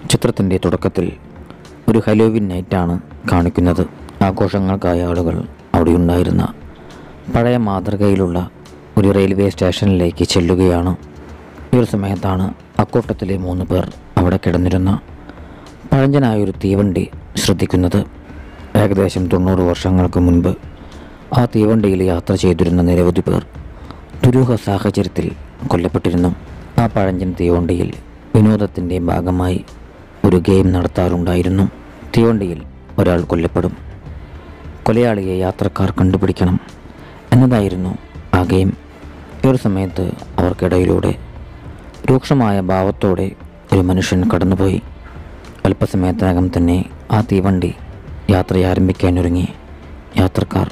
ചിത്രത്തിൻ്റെ തുടക്കത്തിൽ ഒരു ഹലോവിൻ നൈറ്റാണ് കാണിക്കുന്നത് ആഘോഷങ്ങൾക്കായ ആളുകൾ അവിടെയുണ്ടായിരുന്ന പഴയ മാതൃകയിലുള്ള ഒരു റെയിൽവേ സ്റ്റേഷനിലേക്ക് ചെല്ലുകയാണ് ഈ ഒരു സമയത്താണ് അക്കൂട്ടത്തിലെ മൂന്ന് പേർ അവിടെ കിടന്നിരുന്ന പഴഞ്ചനായൊരു തീവണ്ടി ശ്രദ്ധിക്കുന്നത് ഏകദേശം തൊണ്ണൂറ് വർഷങ്ങൾക്ക് മുൻപ് ആ തീവണ്ടിയിൽ യാത്ര ചെയ്തിരുന്ന നിരവധി പേർ ദുരൂഹ സാഹചര്യത്തിൽ കൊല്ലപ്പെട്ടിരുന്നു ആ പഴഞ്ചൻ തീവണ്ടിയിൽ വിനോദത്തിൻ്റെ ഭാഗമായി ഒരു ഗെയിം നടത്താറുണ്ടായിരുന്നു തീവണ്ടിയിൽ ഒരാൾ കൊല്ലപ്പെടും കൊലയാളിയെ യാത്രക്കാർ കണ്ടുപിടിക്കണം എന്നതായിരുന്നു ആ ഗെയിം ഈ ഒരു സമയത്ത് അവർക്കിടയിലൂടെ രൂക്ഷമായ ഭാവത്തോടെ ഒരു മനുഷ്യൻ കടന്നുപോയി അല്പസമയത്തിനകം തന്നെ ആ തീവണ്ടി യാത്ര ആരംഭിക്കാനൊരുങ്ങി യാത്രക്കാർ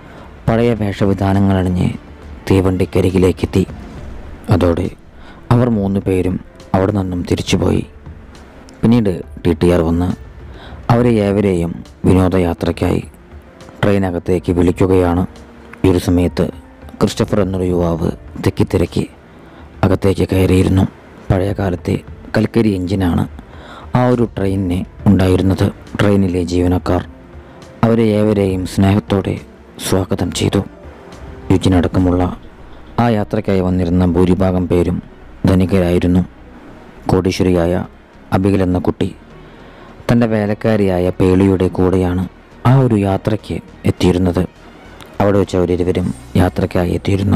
പഴയ വേഷവിധാനങ്ങളണിഞ്ഞ് തീവണ്ടിക്കരികിലേക്കെത്തി അതോടെ അവർ മൂന്ന് പേരും അവിടെ നിന്നും തിരിച്ചുപോയി പിന്നീട് ടി ടി ആർ വന്ന് അവരെ ഏവരെയും വിനോദയാത്രയ്ക്കായി ട്രെയിനകത്തേക്ക് വിളിക്കുകയാണ് ഈ ഒരു സമയത്ത് ക്രിസ്റ്റഫർ എന്നൊരു യുവാവ് തിക്കിത്തിരക്കി അകത്തേക്ക് കയറിയിരുന്നു പഴയ കാലത്തെ കൽക്കരി എഞ്ചിനാണ് ആ ഒരു ട്രെയിനിന് ഉണ്ടായിരുന്നത് ട്രെയിനിലെ ജീവനക്കാർ അവരെ ഏവരെയും സ്നേഹത്തോടെ സ്വാഗതം ചെയ്തു യുജിനടക്കമുള്ള ആ യാത്രയ്ക്കായി വന്നിരുന്ന ഭൂരിഭാഗം പേരും ധനികരായിരുന്നു കോടീശ്വരിയായ അബിഗൽ എന്ന കുട്ടി തൻ്റെ വേലക്കാരിയായ പേളിയുടെ കൂടെയാണ് ആ ഒരു യാത്രയ്ക്ക് എത്തിയിരുന്നത് അവിടെ വെച്ച് അവരിരുവരും യാത്രയ്ക്കായി എത്തിയിരുന്ന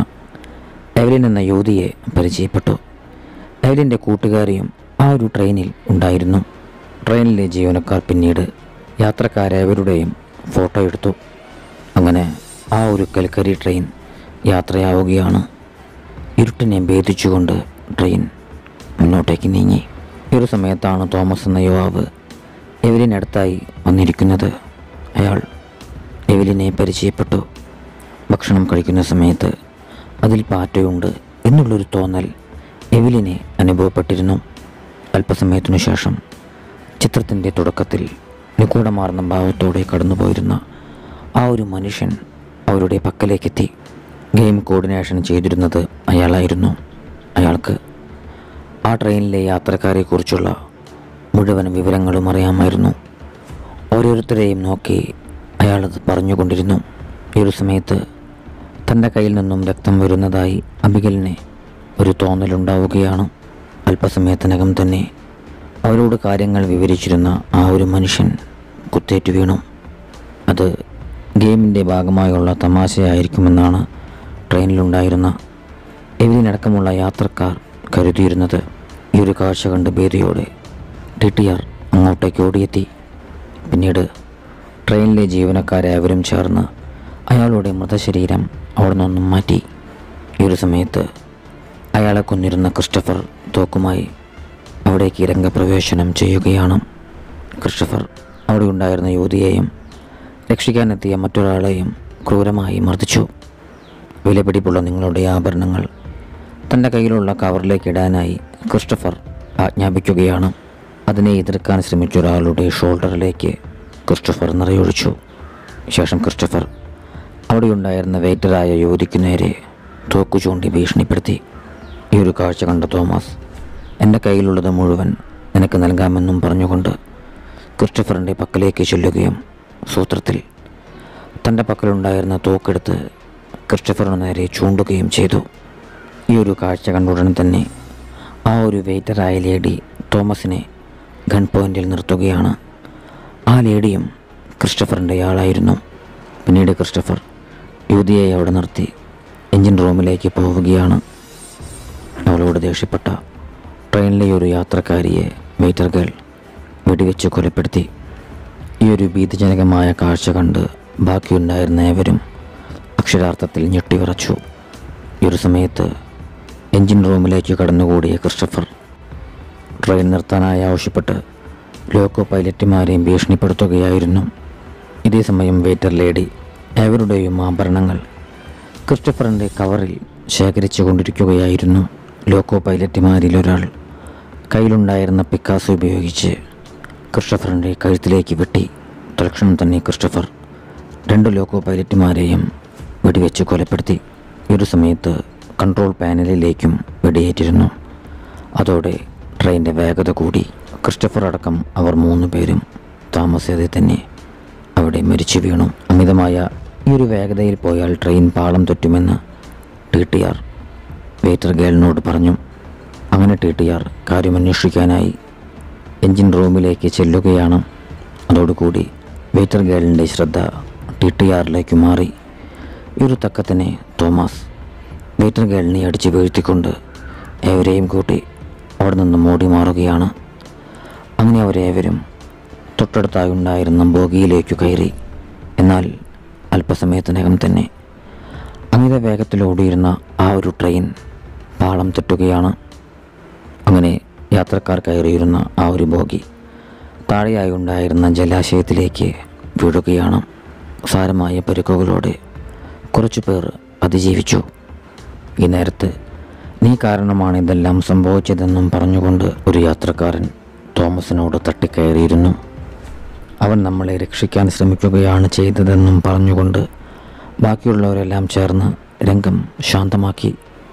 എവലിൻ എന്ന യുവതിയെ പരിചയപ്പെട്ടു എവലിൻ്റെ കൂട്ടുകാരിയും ആ ഒരു ട്രെയിനിൽ ഉണ്ടായിരുന്നു ട്രെയിനിലെ ജീവനക്കാർ പിന്നീട് യാത്രക്കാരേവരുടെയും ഫോട്ടോ എടുത്തു അങ്ങനെ ആ ഒരു കൽക്കരി ട്രെയിൻ യാത്രയാവുകയാണ് ഇരുട്ടിനെ ഭേദിച്ചുകൊണ്ട് ട്രെയിൻ മുന്നോട്ടേക്ക് നീങ്ങി ഈ ഒരു സമയത്താണ് തോമസ് എന്ന യുവാവ് എവലിനടുത്തായി വന്നിരിക്കുന്നത് അയാൾ എവലിനെ പരിചയപ്പെട്ടു ഭക്ഷണം കഴിക്കുന്ന സമയത്ത് അതിൽ പാറ്റയുണ്ട് എന്നുള്ളൊരു തോന്നൽ എവലിനെ അനുഭവപ്പെട്ടിരുന്നു അല്പസമയത്തിനു ശേഷം ചിത്രത്തിൻ്റെ തുടക്കത്തിൽ നിഗൂഢമാർന്ന ഭാവത്തോടെ കടന്നുപോയിരുന്ന ആ ഒരു മനുഷ്യൻ അവരുടെ പക്കലേക്കെത്തി ഗെയിം കോർഡിനേഷൻ ചെയ്തിരുന്നത് അയാളായിരുന്നു അയാൾക്ക് ആ ട്രെയിനിലെ യാത്രക്കാരെക്കുറിച്ചുള്ള മുഴുവൻ വിവരങ്ങളും അറിയാമായിരുന്നു ഓരോരുത്തരെയും നോക്കി അയാളത് പറഞ്ഞുകൊണ്ടിരുന്നു ഈ ഒരു സമയത്ത് തൻ്റെ കയ്യിൽ നിന്നും രക്തം വരുന്നതായി അബിഗലിന് ഒരു തോന്നലുണ്ടാവുകയാണ് അല്പസമയത്തിനകം തന്നെ അവരോട് കാര്യങ്ങൾ വിവരിച്ചിരുന്ന ആ ഒരു മനുഷ്യൻ കുത്തേറ്റ് വീണു അത് ഗെയിമിൻ്റെ ഭാഗമായുള്ള തമാശയായിരിക്കുമെന്നാണ് ട്രെയിനിലുണ്ടായിരുന്ന എവിലിനടക്കമുള്ള യാത്രക്കാർ കരുതിയിരുന്നത് ഈ ഒരു കാഴ്ച കണ്ട് ഭീതിയോടെ ടി ടി ആർ അങ്ങോട്ടേക്ക് ഓടിയെത്തി പിന്നീട് ട്രെയിനിലെ ജീവനക്കാരേവരും ചേർന്ന് അയാളുടെ മൃതശരീരം അവിടെ നിന്നും മാറ്റി ഈ ഒരു സമയത്ത് അയാളെ കൊന്നിരുന്ന ക്രിസ്റ്റഫർ തോക്കുമായി അവിടേക്ക് രംഗപ്രവേശനം ചെയ്യുകയാണ് ക്രിസ്റ്റഫർ അവിടെ ഉണ്ടായിരുന്ന യുവതിയെയും രക്ഷിക്കാനെത്തിയ മറ്റൊരാളെയും ക്രൂരമായി മർദ്ദിച്ചു വിലപിടിപ്പുള്ള നിങ്ങളുടെ ആഭരണങ്ങൾ തൻ്റെ കയ്യിലുള്ള കവറിലേക്ക് ഇടാനായി ക്രിസ്റ്റഫർ ആജ്ഞാപിക്കുകയാണ് അതിനെ എതിർക്കാൻ ശ്രമിച്ച ഒരാളുടെ ഷോൾഡറിലേക്ക് ക്രിസ്റ്റഫർ നിറയൊഴിച്ചു ശേഷം ക്രിസ്റ്റഫർ അവിടെയുണ്ടായിരുന്ന വെയിറ്ററായ യുവതിക്കു നേരെ തോക്കു ചൂണ്ടി ഭീഷണിപ്പെടുത്തി ഈ ഒരു കാഴ്ച കണ്ട തോമസ് എൻ്റെ കയ്യിലുള്ളത് മുഴുവൻ നിനക്ക് നൽകാമെന്നും പറഞ്ഞുകൊണ്ട് ക്രിസ്റ്റഫറിൻ്റെ പക്കലേക്ക് ചെല്ലുകയും സൂത്രത്തിൽ തൻ്റെ പക്കലുണ്ടായിരുന്ന തോക്കെടുത്ത് ക്രിസ്റ്റഫറിന് നേരെ ചൂണ്ടുകയും ചെയ്തു ഈ ഒരു കാഴ്ച കണ്ട ഉടൻ തന്നെ ആ ഒരു വെയിറ്ററായ ലേഡി തോമസിനെ ഗൺ പോയിന്റിൽ നിർത്തുകയാണ് ആ ലേഡിയും ക്രിസ്റ്റഫറിൻ്റെ ആളായിരുന്നു പിന്നീട് ക്രിസ്റ്റഫർ യുവതിയെ അവിടെ നിർത്തി എഞ്ചിൻ റൂമിലേക്ക് പോവുകയാണ് അവളോട് ദേഷ്യപ്പെട്ട ട്രെയിനിലെ ഒരു യാത്രക്കാരിയെ വെയിറ്റർ ഗേൾ വെടിവെച്ച് കൊലപ്പെടുത്തി ഈ ഒരു ഭീതിജനകമായ കാഴ്ച കണ്ട് ബാക്കിയുണ്ടായിരുന്ന ഏവരും അക്ഷരാർത്ഥത്തിൽ ഞെട്ടിവിറച്ചു ഈ ഒരു സമയത്ത് എഞ്ചിൻ റൂമിലേക്ക് കടന്നുകൂടിയ ക്രിസ്റ്റഫർ ട്രെയിൻ നിർത്താനായി ആവശ്യപ്പെട്ട് ലോക്കോ പൈലറ്റുമാരെയും ഭീഷണിപ്പെടുത്തുകയായിരുന്നു ഇതേ സമയം വെയിറ്റർ ലേഡി ഏവരുടെയും ആഭരണങ്ങൾ ക്രിസ്റ്റഫറിൻ്റെ കവറിൽ ശേഖരിച്ചു കൊണ്ടിരിക്കുകയായിരുന്നു ലോക്കോ പൈലറ്റുമാരിൽ ഒരാൾ കയ്യിലുണ്ടായിരുന്ന പിക്കാസ് ഉപയോഗിച്ച് ക്രിസ്റ്റഫറിൻ്റെ കഴുത്തിലേക്ക് വെട്ടി തൽക്ഷണം തന്നെ ക്രിസ്റ്റഫർ രണ്ട് ലോക്കോ പൈലറ്റുമാരെയും വെടിവെച്ച് കൊലപ്പെടുത്തി ഈ ഒരു സമയത്ത് കൺട്രോൾ പാനലിലേക്കും വെടിയേറ്റിരുന്നു അതോടെ ട്രെയിനിൻ്റെ വേഗത കൂടി ക്രിസ്റ്റഫർ അടക്കം അവർ മൂന്ന് പേരും താമസിയാതെ തന്നെ അവിടെ മരിച്ചു വീണു അമിതമായ ഈ ഒരു വേഗതയിൽ പോയാൽ ട്രെയിൻ പാളം തെറ്റുമെന്ന് ടി ടി ആർ വെയിറ്റർ ഗേളിനോട് പറഞ്ഞു അങ്ങനെ ടി ടി ആർ കാര്യമന്വേഷിക്കാനായി എൻജിൻ റൂമിലേക്ക് ചെല്ലുകയാണ് അതോടുകൂടി വെയിറ്റർ ഗേളിൻ്റെ ശ്രദ്ധ ടി ടി ആറിലേക്ക് മാറി ഈ ഒരു തക്കത്തിന് തോമസ് വെയിറ്റർ ഗേളിനെ അടിച്ച് വീഴ്ത്തിക്കൊണ്ട് ഏവരെയും കൂട്ടി അവിടെ നിന്നും ഓടി മാറുകയാണ് അങ്ങനെ അവരേവരും തൊട്ടടുത്തായി ഉണ്ടായിരുന്ന ബോഗിയിലേക്ക് കയറി എന്നാൽ അല്പസമയത്തിനകം തന്നെ അമിത വേഗത്തിൽ ഓടിയിരുന്ന ആ ഒരു ട്രെയിൻ പാളം തെറ്റുകയാണ് അങ്ങനെ യാത്രക്കാർ കയറിയിരുന്ന ആ ഒരു ബോഗി താഴെയായി ഉണ്ടായിരുന്ന ജലാശയത്തിലേക്ക് വീഴുകയാണ് സാരമായ പരുക്കുകളോടെ കുറച്ചു പേർ അതിജീവിച്ചു ഈ നേരത്ത് നീ കാരണമാണ് ഇതെല്ലാം സംഭവിച്ചതെന്നും പറഞ്ഞുകൊണ്ട് ഒരു യാത്രക്കാരൻ തോമസിനോട് തട്ടിക്കയറിയിരുന്നു അവൻ നമ്മളെ രക്ഷിക്കാൻ ശ്രമിക്കുകയാണ് ചെയ്തതെന്നും പറഞ്ഞുകൊണ്ട് ബാക്കിയുള്ളവരെല്ലാം ചേർന്ന് രംഗം ശാന്തമാക്കി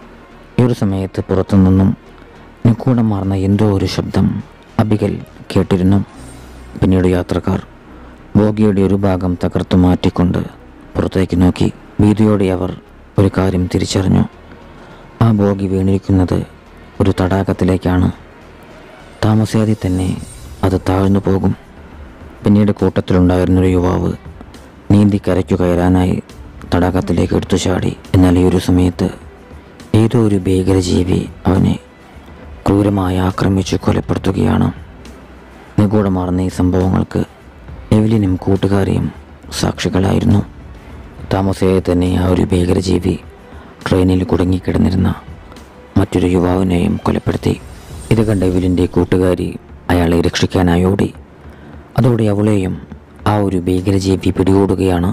ഈ ഒരു സമയത്ത് പുറത്തുനിന്നും നിഗൂഢമാർന്ന എന്തോ ഒരു ശബ്ദം അബികൽ കേട്ടിരുന്നു പിന്നീട് യാത്രക്കാർ ബോഗിയുടെ ഒരു ഭാഗം തകർത്തു മാറ്റിക്കൊണ്ട് പുറത്തേക്ക് നോക്കി ഭീതിയോടെ അവർ ഒരു കാര്യം തിരിച്ചറിഞ്ഞു ആ ബോഗി വീണിരിക്കുന്നത് ഒരു തടാകത്തിലേക്കാണ് താമസിയാതെ തന്നെ അത് താഴ്ന്നു പോകും പിന്നീട് കൂട്ടത്തിലുണ്ടായിരുന്നൊരു യുവാവ് നീന്തി കരയ്ക്കു കയറാനായി തടാകത്തിലേക്ക് എടുത്തു ചാടി എന്നാൽ ഈ ഒരു സമയത്ത് ഏതോ ഒരു ഭീകരജീവി അവനെ ക്രൂരമായി ആക്രമിച്ചു കൊലപ്പെടുത്തുകയാണ് നിഗൂഢമാർന്ന ഈ സംഭവങ്ങൾക്ക് എവലിനും കൂട്ടുകാരിയും സാക്ഷികളായിരുന്നു താമസിയാതെ തന്നെ ആ ഒരു ഭീകരജീവി ട്രെയിനിൽ കുടുങ്ങിക്കിടന്നിരുന്ന മറ്റൊരു യുവാവിനെയും കൊലപ്പെടുത്തി ഇത് കണ്ട എവലിൻ്റെ കൂട്ടുകാരി അയാളെ രക്ഷിക്കാനായി ഓടി അതോടെ അവളെയും ആ ഒരു ഭീകരജീവി പിടികൂടുകയാണ്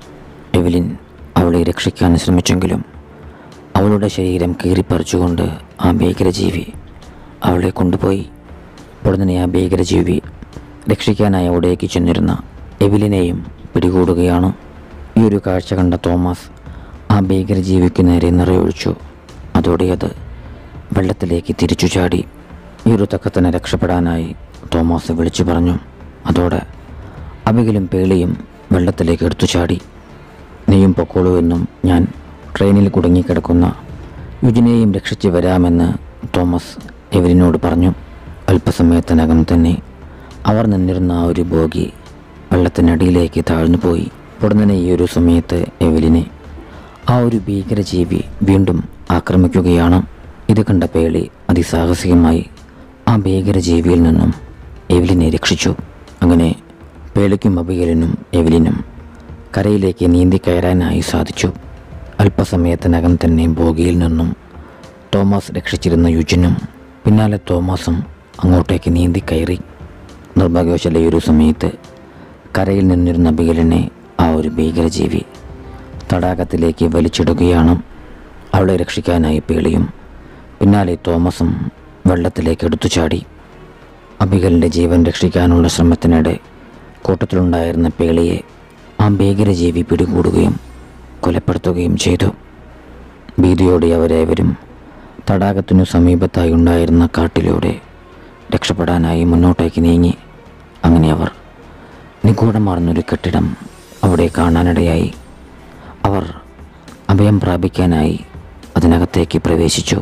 എവലിൻ അവളെ രക്ഷിക്കാൻ ശ്രമിച്ചെങ്കിലും അവളുടെ ശരീരം കീറിപ്പറിച്ചുകൊണ്ട് ആ ഭീകരജീവി അവളെ കൊണ്ടുപോയി ഉടനെ ആ ഭീകരജീവി രക്ഷിക്കാനായി അവിടേക്ക് ചെന്നിരുന്ന എവിലിനെയും പിടികൂടുകയാണ് ഈ ഒരു കാഴ്ച കണ്ട തോമസ് ആ ഭീകരജീവിക്ക് നേരെ നിറയൊഴിച്ചു അതോടെ അത് വെള്ളത്തിലേക്ക് തിരിച്ചു ചാടി ഈ ഒരു തക്കത്തിന് രക്ഷപ്പെടാനായി തോമസ് വിളിച്ചു പറഞ്ഞു അതോടെ അബികലും പേളിയും വെള്ളത്തിലേക്ക് എടുത്തു ചാടി നീയും പൊക്കോളൂ എന്നും ഞാൻ ട്രെയിനിൽ കുടുങ്ങിക്കിടക്കുന്ന യുജിനെയും രക്ഷിച്ച് വരാമെന്ന് തോമസ് എവലിനോട് പറഞ്ഞു അല്പസമയത്തിനകം തന്നെ അവർ നിന്നിരുന്ന ആ ഒരു ബോഗി വെള്ളത്തിനടിയിലേക്ക് താഴ്ന്നു പോയി ഉടനെ ഈ ഒരു സമയത്ത് എവലിനെ ആ ഒരു ഭീകരജീവി വീണ്ടും ആക്രമിക്കുകയാണ് ഇത് കണ്ട പേളി അതിസാഹസികമായി ആ ഭീകരജീവിയിൽ നിന്നും എവലിനെ രക്ഷിച്ചു അങ്ങനെ പേളിക്കും അബികലിനും എവലിനും കരയിലേക്ക് നീന്തി കയറാനായി സാധിച്ചു അല്പസമയത്തിനകം തന്നെ ബോഗിയിൽ നിന്നും തോമസ് രക്ഷിച്ചിരുന്ന യുജിനും പിന്നാലെ തോമസും അങ്ങോട്ടേക്ക് നീന്തി കയറി നിർഭാഗ്യവശാല ഈ ഒരു സമയത്ത് കരയിൽ നിന്നിരുന്ന അബികലിനെ ആ ഒരു ഭീകരജീവി തടാകത്തിലേക്ക് വലിച്ചിടുകയാണ് അവളെ രക്ഷിക്കാനായി പേളിയും പിന്നാലെ തോമസും വെള്ളത്തിലേക്ക് എടുത്തു ചാടി അബികലിൻ്റെ ജീവൻ രക്ഷിക്കാനുള്ള ശ്രമത്തിനിടെ കൂട്ടത്തിലുണ്ടായിരുന്ന പേളിയെ ആ ഭീകരജീവി പിടികൂടുകയും കൊലപ്പെടുത്തുകയും ചെയ്തു ഭീതിയോടെ അവരേവരും തടാകത്തിനു സമീപത്തായി ഉണ്ടായിരുന്ന കാട്ടിലൂടെ രക്ഷപ്പെടാനായി മുന്നോട്ടേക്ക് നീങ്ങി അങ്ങനെ അവർ നിഗൂഢമാർന്നൊരു കെട്ടിടം അവിടെ കാണാനിടയായി അവർ അഭയം പ്രാപിക്കാനായി അതിനകത്തേക്ക് പ്രവേശിച്ചു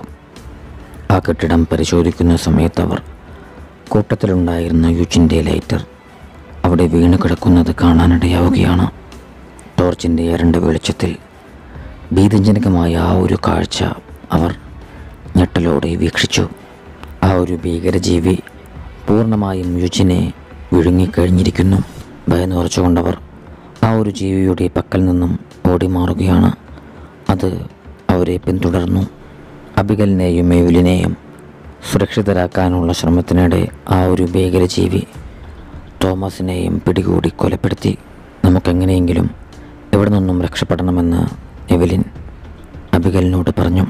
ആ കെട്ടിടം പരിശോധിക്കുന്ന സമയത്ത് അവർ കൂട്ടത്തിലുണ്ടായിരുന്ന യുജിൻ്റെ ലൈറ്റർ അവിടെ വീണ് കിടക്കുന്നത് കാണാനിടയാവുകയാണ് ടോർച്ചിൻ്റെ ഇരണ്ട വെളിച്ചത്തിൽ ഭീതിജനകമായ ആ ഒരു കാഴ്ച അവർ ഞെട്ടലോടെ വീക്ഷിച്ചു ആ ഒരു ഭീകരജീവി പൂർണ്ണമായും യുജിനെ വിഴുങ്ങിക്കഴിഞ്ഞിരിക്കുന്നു ഭയന്നുറച്ചുകൊണ്ടവർ ആ ഒരു ജീവിയുടെ പക്കൽ നിന്നും ഓടി മാറുകയാണ് അത് അവരെ പിന്തുടർന്നു അബികലിനെയും എവിലിനെയും സുരക്ഷിതരാക്കാനുള്ള ശ്രമത്തിനിടെ ആ ഒരു ഭീകരജീവി തോമസിനെയും പിടികൂടി കൊലപ്പെടുത്തി നമുക്കെങ്ങനെയെങ്കിലും ഇവിടെ നിന്നും രക്ഷപ്പെടണമെന്ന് എവലിൻ അബികലിനോട് പറഞ്ഞു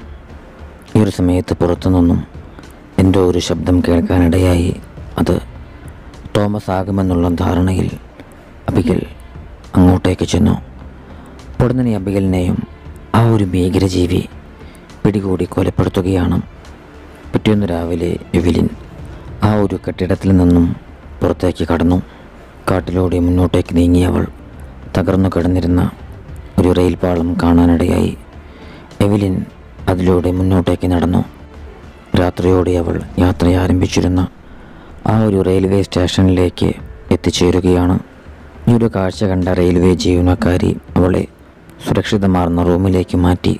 ഈ ഒരു സമയത്ത് പുറത്തുനിന്നും എന്തോ ഒരു ശബ്ദം കേൾക്കാനിടയായി അത് തോമസ് ആകുമെന്നുള്ള ധാരണയിൽ അബികൽ അങ്ങോട്ടേക്ക് ചെന്നു ഉടനെ അബികലിനെയും ആ ഒരു ഭീകരജീവി പിടികൂടി കൊലപ്പെടുത്തുകയാണ് പിറ്റേന്ന് രാവിലെ എവിലിൻ ആ ഒരു കെട്ടിടത്തിൽ നിന്നും പുറത്തേക്ക് കടന്നു കാട്ടിലൂടെ മുന്നോട്ടേക്ക് നീങ്ങിയവൾ തകർന്നു കിടന്നിരുന്ന ഒരു റെയിൽ പാളം കാണാനിടയായി എവലിൻ അതിലൂടെ മുന്നോട്ടേക്ക് നടന്നു രാത്രിയോടെ അവൾ യാത്ര ആരംഭിച്ചിരുന്ന ആ ഒരു റെയിൽവേ സ്റ്റേഷനിലേക്ക് എത്തിച്ചേരുകയാണ് ഈ ഒരു കാഴ്ച കണ്ട റെയിൽവേ ജീവനക്കാരി അവളെ സുരക്ഷിതമാർന്ന റൂമിലേക്ക് മാറ്റി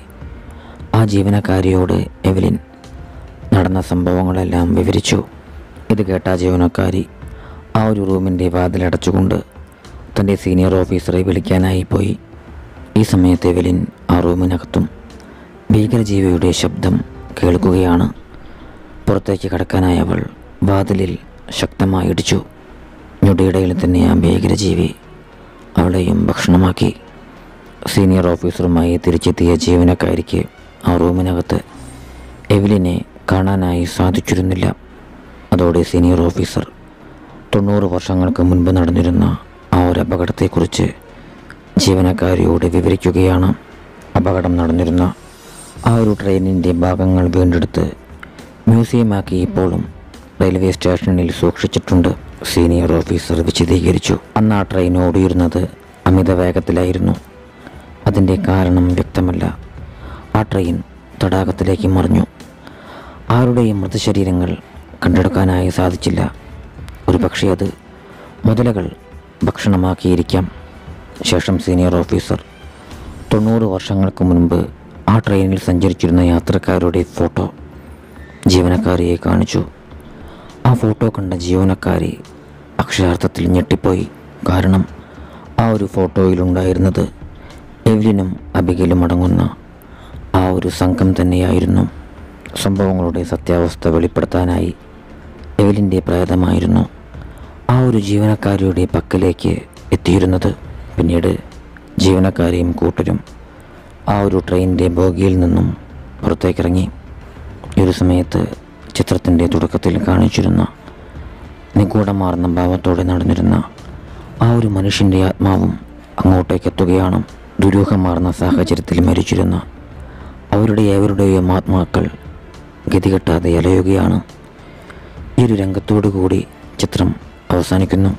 ആ ജീവനക്കാരിയോട് എവലിൻ നടന്ന സംഭവങ്ങളെല്ലാം വിവരിച്ചു ഇത് കേട്ട ആ ജീവനക്കാരി ആ ഒരു റൂമിൻ്റെ വാതിലടച്ചുകൊണ്ട് തൻ്റെ സീനിയർ ഓഫീസറെ വിളിക്കാനായി പോയി ഈ സമയത്ത് എവലിൻ ആ റൂമിനകത്തും ഭീകരജീവിയുടെ ശബ്ദം കേൾക്കുകയാണ് പുറത്തേക്ക് കടക്കാനായി അവൾ വാതിലിൽ ശക്തമായി ഇടിച്ചു ഞൊടിയിടയിൽ തന്നെ ആ ഭീകരജീവി അവളെയും ഭക്ഷണമാക്കി സീനിയർ ഓഫീസറുമായി തിരിച്ചെത്തിയ ജീവനക്കാരിക്ക് ആ റൂമിനകത്ത് എവലിനെ കാണാനായി സാധിച്ചിരുന്നില്ല അതോടെ സീനിയർ ഓഫീസർ തൊണ്ണൂറ് വർഷങ്ങൾക്ക് മുൻപ് നടന്നിരുന്ന ആ ഒരു അപകടത്തെക്കുറിച്ച് ജീവനക്കാരിയോട് വിവരിക്കുകയാണ് അപകടം നടന്നിരുന്ന ആ ഒരു ട്രെയിനിൻ്റെ ഭാഗങ്ങൾ വീണ്ടെടുത്ത് മ്യൂസിയമാക്കി ഇപ്പോഴും റെയിൽവേ സ്റ്റേഷനിൽ സൂക്ഷിച്ചിട്ടുണ്ട് സീനിയർ ഓഫീസർ വിശദീകരിച്ചു അന്ന് ആ ട്രെയിൻ ഓടിയിരുന്നത് അമിത വേഗത്തിലായിരുന്നു അതിൻ്റെ കാരണം വ്യക്തമല്ല ആ ട്രെയിൻ തടാകത്തിലേക്ക് മറിഞ്ഞു ആരുടെയും മൃതശരീരങ്ങൾ കണ്ടെടുക്കാനായി സാധിച്ചില്ല ഒരു പക്ഷേ അത് മുതലകൾ ഭക്ഷണമാക്കിയിരിക്കാം ശേഷം സീനിയർ ഓഫീസർ തൊണ്ണൂറ് വർഷങ്ങൾക്ക് മുൻപ് ആ ട്രെയിനിൽ സഞ്ചരിച്ചിരുന്ന യാത്രക്കാരുടെ ഫോട്ടോ ജീവനക്കാരിയെ കാണിച്ചു ആ ഫോട്ടോ കണ്ട ജീവനക്കാരി അക്ഷരാർത്ഥത്തിൽ ഞെട്ടിപ്പോയി കാരണം ആ ഒരു ഫോട്ടോയിലുണ്ടായിരുന്നത് എവ്ലിനും അബിഗലും അടങ്ങുന്ന ആ ഒരു സംഘം തന്നെയായിരുന്നു സംഭവങ്ങളുടെ സത്യാവസ്ഥ വെളിപ്പെടുത്താനായി എവലിൻ്റെ പ്രേതമായിരുന്നു ആ ഒരു ജീവനക്കാരിയുടെ പക്കലേക്ക് എത്തിയിരുന്നത് പിന്നീട് ജീവനക്കാരെയും കൂട്ടരും ആ ഒരു ട്രെയിനിൻ്റെ ബോഗിയിൽ നിന്നും പുറത്തേക്കിറങ്ങി ഈ ഒരു സമയത്ത് ചിത്രത്തിൻ്റെ തുടക്കത്തിൽ കാണിച്ചിരുന്ന നിഗൂഢമാർന്ന ഭാവത്തോടെ നടന്നിരുന്ന ആ ഒരു മനുഷ്യൻ്റെ ആത്മാവും അങ്ങോട്ടേക്ക് എത്തുകയാണ് ദുരൂഹമാർന്ന സാഹചര്യത്തിൽ മരിച്ചിരുന്ന അവരുടെ ഏവരുടെയും ആത്മാക്കൾ ഗതികെട്ടാതെ അലയുകയാണ് ഈ ഒരു രംഗത്തോടു കൂടി ചിത്രം അവസാനിക്കുന്നു